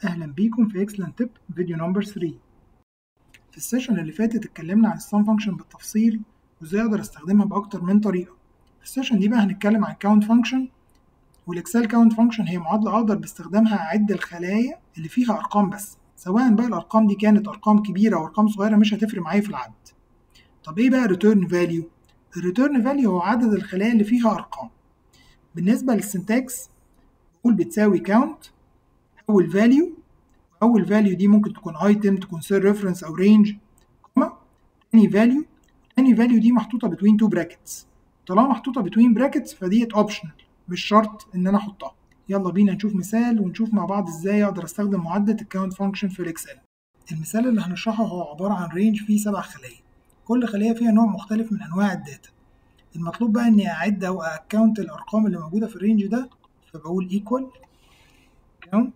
أهلا بيكم في Excellent Tip فيديو نمبر 3 في السيشن اللي فاتت اتكلمنا عن السم فانكشن بالتفصيل وازاي اقدر استخدمها بأكتر من طريقة في السيشن دي بقى هنتكلم عن كاونت فانكشن والاكسل كاونت فانكشن هي معادلة اقدر باستخدامها اعد الخلايا اللي فيها ارقام بس سواء بقى الارقام دي كانت ارقام كبيرة او ارقام صغيرة مش هتفرق معايا في العد طب ايه بقى ريتيرن فاليو الريتيرن فاليو هو عدد الخلايا اللي فيها ارقام بالنسبة للسنتكس بقول بتساوي كاونت اول فاليو اول فاليو دي ممكن تكون ايتم تكون سيل ريفرنس او رينج كوما تاني فاليو تاني فاليو دي محطوطه بتوين تو براكتس طالما محطوطه بتوين براكتس فديت اوبشنال مش شرط ان انا احطها يلا بينا نشوف مثال ونشوف مع بعض ازاي اقدر استخدم معادله الكاونت فانكشن في الاكسل المثال اللي هنشرحه هو عباره عن رينج فيه سبع خلايا كل خليه فيها نوع مختلف من انواع الداتا المطلوب بقى اني اعد او اكونت الارقام اللي موجوده في الرينج ده فبقول ايكوال كاونت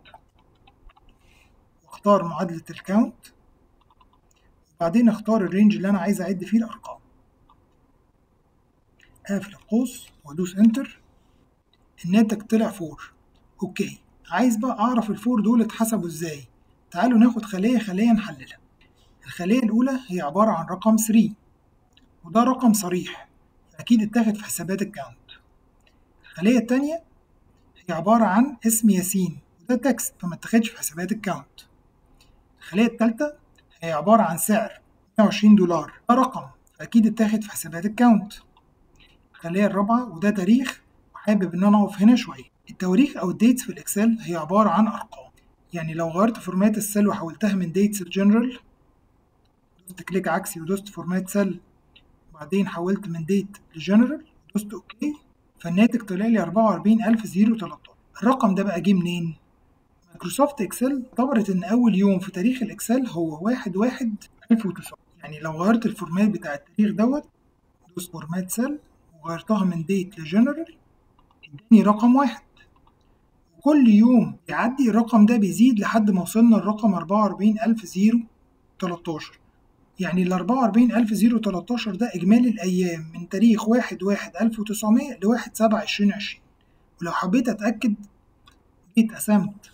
واختار معادلة الكاونت وبعدين اختار الرينج اللي انا عايز اعد فيه الارقام اقفل القوس وادوس انتر الناتج طلع فور اوكي عايز بقى اعرف الفور دول اتحسبوا ازاي تعالوا ناخد خلية خلية نحللها الخلية الاولى هي عبارة عن رقم 3 وده رقم صريح اكيد اتاخد في حسابات الكاونت الخلية التانية هي عبارة عن اسم ياسين وده تكست فما اتاخدش في حسابات الكاونت الخلية التالتة هي عبارة عن سعر 120 دولار ده رقم فأكيد اتاخد في حسابات الكاونت الخلية الرابعة وده تاريخ وحابب إن أنا أقف هنا شوية التواريخ أو الديتس في الإكسل هي عبارة عن أرقام يعني لو غيرت فورمات السيل وحولتها من ديتس لجنرال دوست كليك عكسي ودوست فورمات سيل وبعدين حولت من ديت لجنرال دوست أوكي فالناتج طلع لي 44013 الرقم ده بقى جه منين؟ مايكروسوفت اكسل اعتبرت ان اول يوم في تاريخ الاكسل هو واحد واحد 1900 يعني لو غيرت الفورمات بتاع التاريخ دوت دوس فورمات سيل وغيرتها من ديت لجنرال اداني رقم واحد وكل يوم يعدي الرقم ده بيزيد لحد ما وصلنا لرقم 44013 يعني ال 44013 ده إجمالي الأيام من تاريخ واحد واحد 1900 لواحد سبعة 2020 ولو حبيت أتأكد جيت قسمت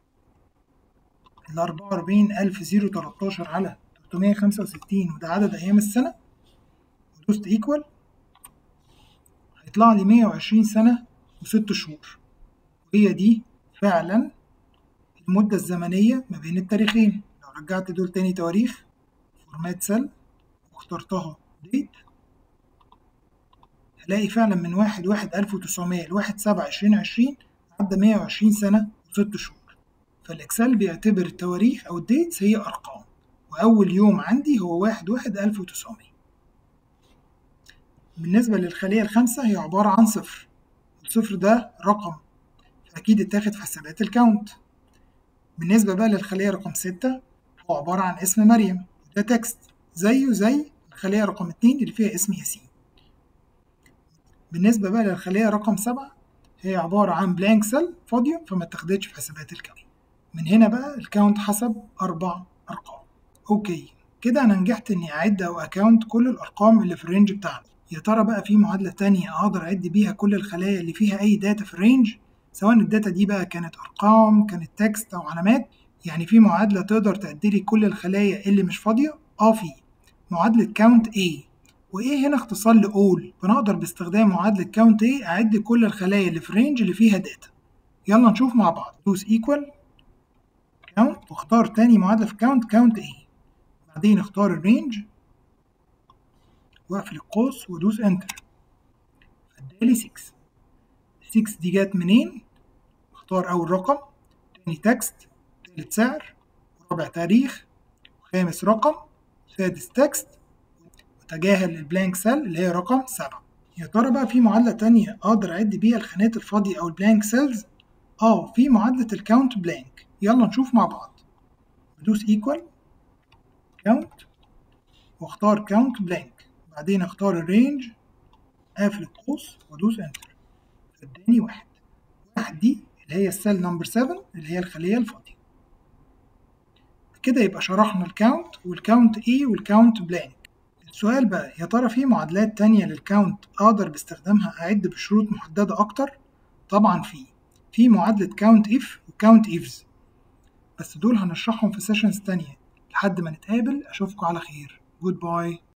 ال 44013 على 365 وده عدد أيام السنة ودوست إيكوال هيطلع لي 120 سنة وست شهور وهي دي فعلا المدة الزمنية ما بين التاريخين لو رجعت دول تاني تواريخ فورمات سيل واخترتها ديت هلاقي فعلا من واحد واحد ألف وتسعمية لواحد سبعة عشرين عشرين عدى مية وعشرين سنة وست شهور فالإكسل بيعتبر التواريخ أو الديتس هي أرقام وأول يوم عندي هو واحد واحد ألف وتسعمية بالنسبة للخلية الخامسة هي عبارة عن صفر الصفر ده رقم فأكيد اتاخد في حسابات الكاونت بالنسبة بقى للخلية رقم ستة هو عبارة عن اسم مريم ده تكست زيه زي الخلية رقم اتنين اللي فيها اسم ياسين بالنسبة بقى للخلية رقم سبعة هي عبارة عن بلانك سيل فاضية فما اتاخدتش في حسابات الكاونت من هنا بقى الكاونت حسب أربع أرقام أوكي كده أنا نجحت إني أعد أو أكاونت كل الأرقام اللي في الرينج بتاعنا يا ترى بقى في معادلة تانية أقدر أعد بيها كل الخلايا اللي فيها أي داتا في الرينج سواء الداتا دي بقى كانت أرقام كانت تكست أو علامات يعني في معادلة تقدر تعد لي كل الخلايا اللي مش فاضية اه في معادلة كاونت A وإيه هنا اختصار لأول فأنا أقدر باستخدام معادلة كاونت A أعد كل الخلايا اللي في الرينج اللي فيها داتا يلا نشوف مع بعض دوس ايكوال كاونت واختار تاني معادلة في كاونت كاونت A بعدين اختار الرينج واقفل القوس وادوس انتر ادالي 6 6 دي جت منين اختار اول رقم تاني تكست تالت سعر رابع تاريخ خامس رقم سادس تكست وتجاهل البلانك سيل اللي هي رقم سبعة يا ترى بقى في معادلة تانية أقدر أعد بيها الخانات الفاضية أو البلانك سيلز؟ آه في معادلة الكاونت بلانك يلا نشوف مع بعض بدوس ايكوال كاونت واختار كاونت بلانك بعدين اختار الرينج قافل القوس وادوس انتر اداني واحد واحد دي اللي هي السيل نمبر 7 اللي هي الخلية الفاضية كده يبقى شرحنا الكاونت والكاونت اي والكاونت بلانك السؤال بقى يا ترى في معادلات تانية للكاونت أقدر باستخدامها أعد بشروط محددة أكتر؟ طبعا في في معادلة كاونت إف وكاونت إفز بس دول هنشرحهم في سيشنز تانية لحد ما نتقابل أشوفكم على خير جود باي